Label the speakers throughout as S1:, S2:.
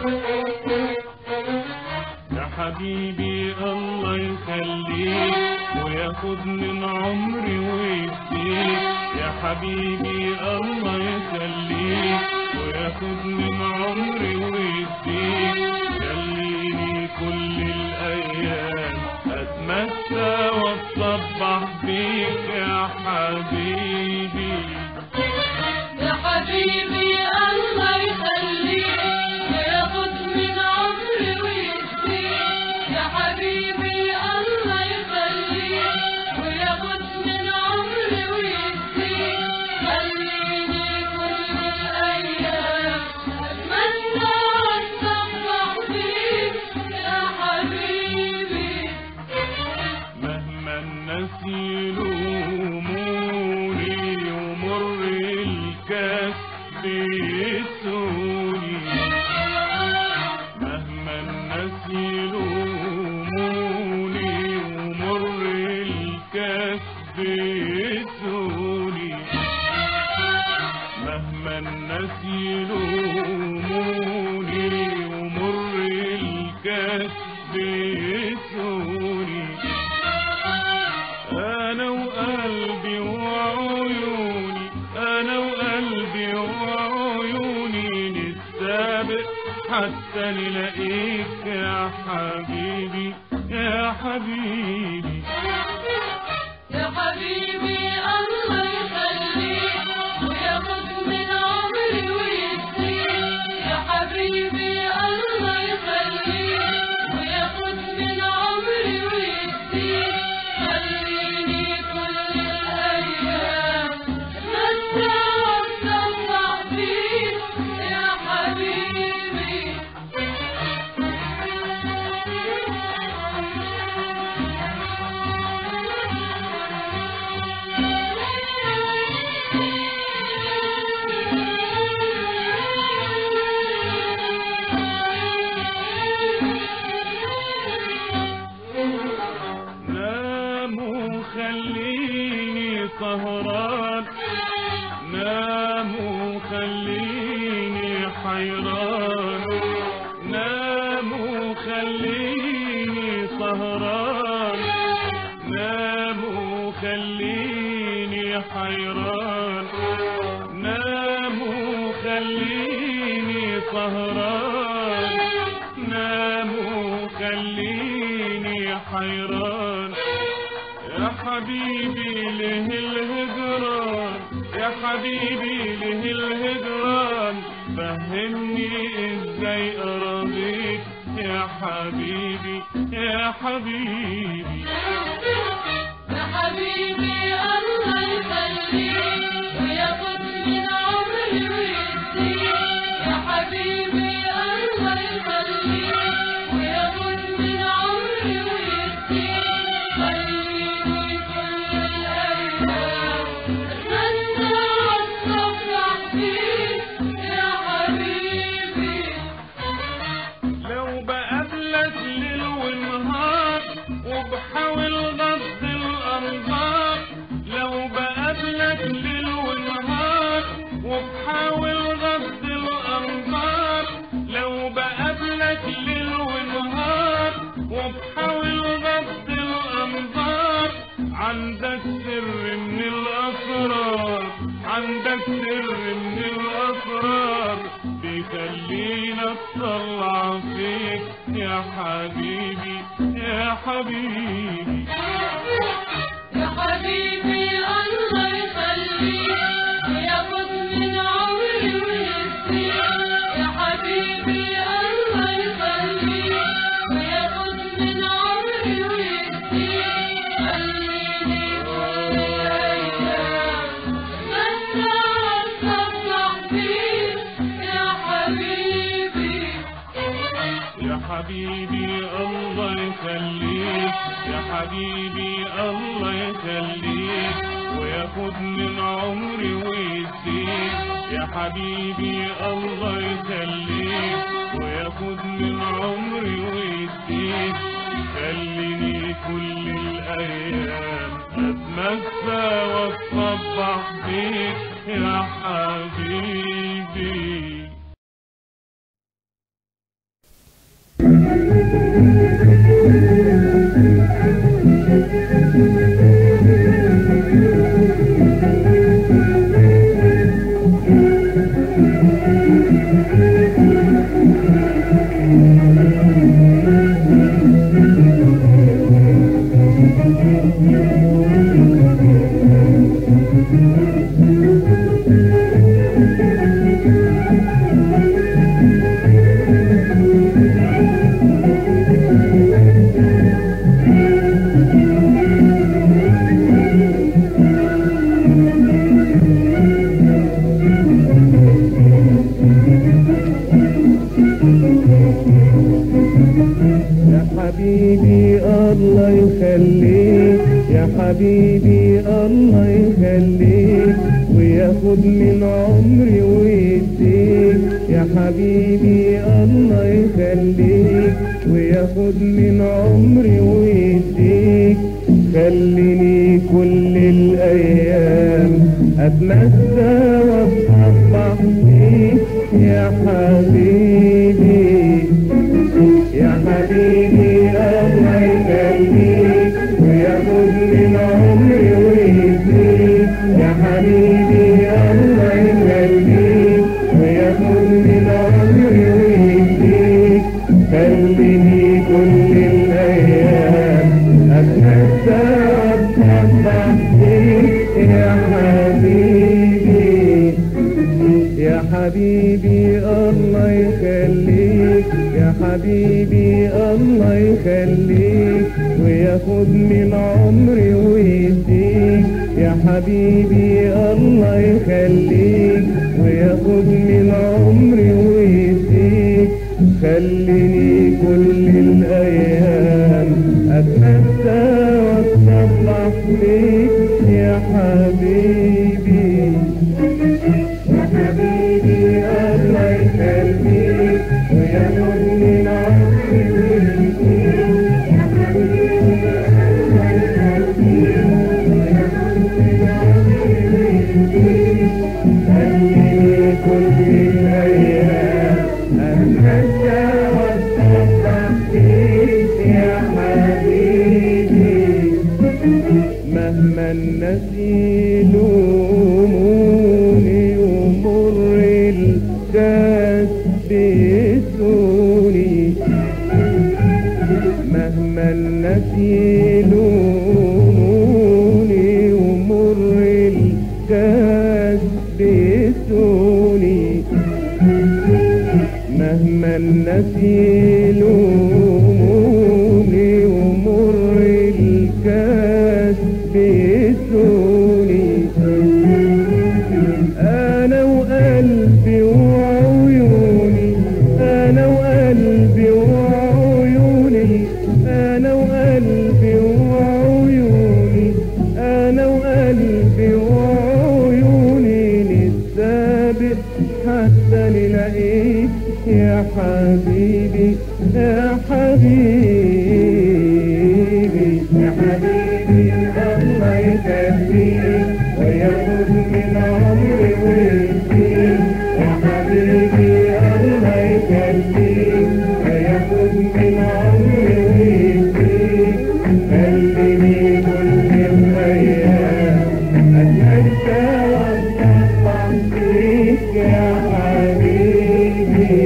S1: يا حبيبي الله يخليك وياخد من عمري ويديك يا حبيبي الله يخليك وياخد من عمري ويديك خليني كل الايام اتمسى واتصبح بيك يا حبيبي
S2: يا حبيبي الله يخليك وياخد من عمري ويديك يا حبيبي الله يخليك وياخد من عمري ويديك خليني كل الايام اتمنى واتصبح بيك يا حبيبي
S1: مهما الناس يلوموني ومر الكاس بيسوني مهما الناس يلوموني ومر الكاس بيسوني مهما الناس يلوموني ومر الكاس بيسوني انا وقلبي وعيوني انا وقلبي وعيوني نتسابق حتى نلاقيك يا حبيبي يا حبيبي
S2: يا حبيبي الله يخليك وياخد من عمري ويديك يا حبيبي الله يخليك وياخد من عمري ويديك خليني كل الايام اتمنى واتصبح بيك يا حبيبي
S1: نام وخليني سهران نام وخليني حيران نام وخليني سهران نام وخليني حيران نام وخليني سهران نام وخليني حيران يا حبيبي له الهجران يا حبيبي له الهجران فهمني ازاي اراضيك يا حبيبي يا حبيبي
S2: يا حبيبي الله يخليك وياخد من عمري ويديك يا حبيبي الله يخليك وياخد من عمري ويديك خليني كل الايام اتمنى واتصبح فيك يا حبيبي
S1: لو بقابلك ليل ونهار وبحاول غض الأنظار لو بقابلك ليل ونهار وبحاول غض الأنظار لو بقابلك ليل ونهار وبحاول غض الأنظار عندك سر من الأسرار عندك سر من الأسرار بيخلينا اطلع فيك يا حبيبي يا حبيبي
S2: يا حبيبي الله يخليك وياخد من عمري ويديك يا حبيبي الله يخليك وياخد من عمري ويديك خليني كل الايام اتمنى واتصبح فيك يا حبيبي
S1: يا حبيبي الله يخليك يا حبيبي الله يخليك وياخد من عمري ويديك يا حبيبي الله يخليك وياخد من عمري ويديك خليني كل الايام اتمسى واتصبح بيك يا حبيبي
S3: حبيبي الله يخليك يا حبيبي الله يخليك وياخد من عمري ويديك يا حبيبي الله يخليك وياخد من عمري ويديك خليني كل الايام اتمسى واتصبح فيك يا حبيبي يا حبيبي الله يخليك وياخد من عمري ويديك يا حبيبي الله يخليك وياخد من عمري ويديك خليني كل الايام اتمسى واتصبح فيك يا حبيبي يا حبيبي الله يخليك يا حبيبي الله يخليك وياخد من عمري ويديك يا حبيبي الله يخليك وياخد من عمري ويديك خليني كل الايام اتمسى واتصلح فيك يا حبيبي يا حبيبي الله يخليك وياخد من عمري ويديك يا حبيبي الله يخليك وياخد من عمري ويديك خليني كل الايام اتمشى واتصبح فيك يا حبيبي مهما الناس يلوموني ومر الكاس بيسوني مهما الناس يلوموني ومر الكاس بيسوني مهما الناس يلوموني ومر الكاس بيسوني انا وقلبي وعيوني انا وقلبي وعيوني انا وقلبي وعيوني انا وقلبي وعيوني نتسابق حتى نلاقيك يا حبيبي يا حبيبي يا حبيبي الله يخليك وياخد من عمري ويديك يا حبيبي الله يخليك وياخد من عمري ويديك خليني كل الايام اتمشى واتصبح فيك يا حبيبي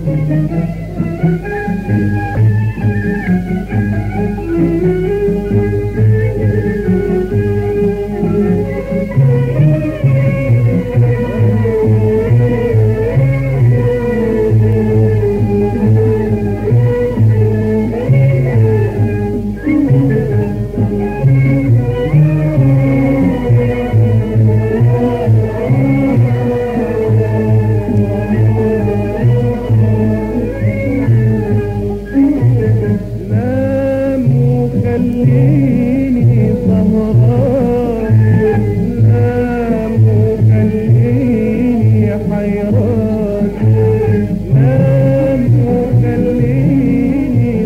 S3: نام وخليني سهران نام وخليني حيران نام وخليني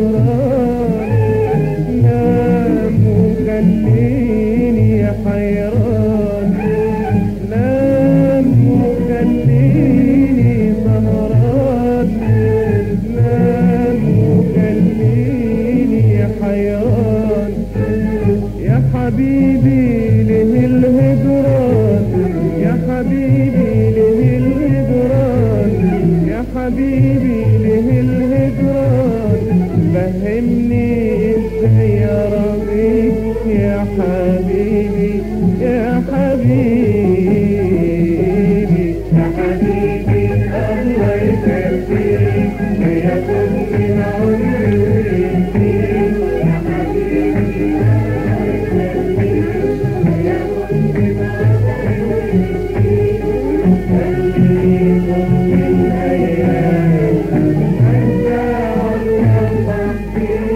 S3: سهران نام وخليني حيران نام وخليني سهران نام وخليني حيران يا حبيبي له الهجران يا حبيبي له الهجران يا حبيبي له الهجران فهمني ازاي ارضيك يا حبيبي يا حبيبي يا حبيبي الله يخليك وياخد من عمري ويديك يا حبيبي الله يخليك وياخد من عمري ويديك خليني كل الايام اتمشى واتصبح فيك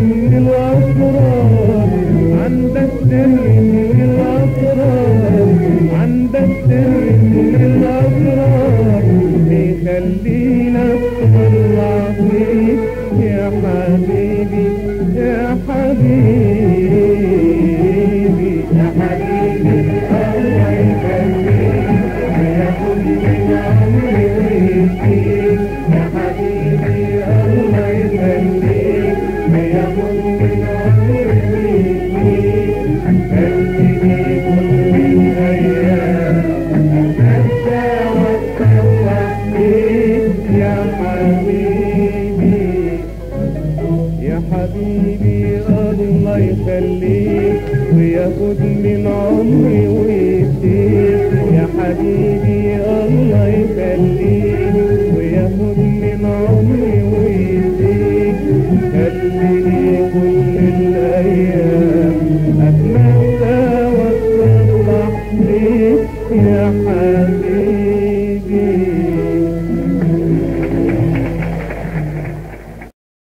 S3: من الأسرار عندك سر من الأسرار عندك سر من الأسرار بيخلينا نطلع فيك يا حبيبي يا حبيبي يا حبيبي الله يخليك يا كل عمري ويهديك يا حبيبي الله يخليك يا كل عمري ويهديك خليني كل الأيام أتمتع وأتفرح بيك يا حبيبي يا حبيبي الله يخليك وياخد من عمري ويديك يا حبيبي الله يخليك وياخد من عمري ويديك خليني كل الايام اتمتع واتفرح بيك يا حبيبي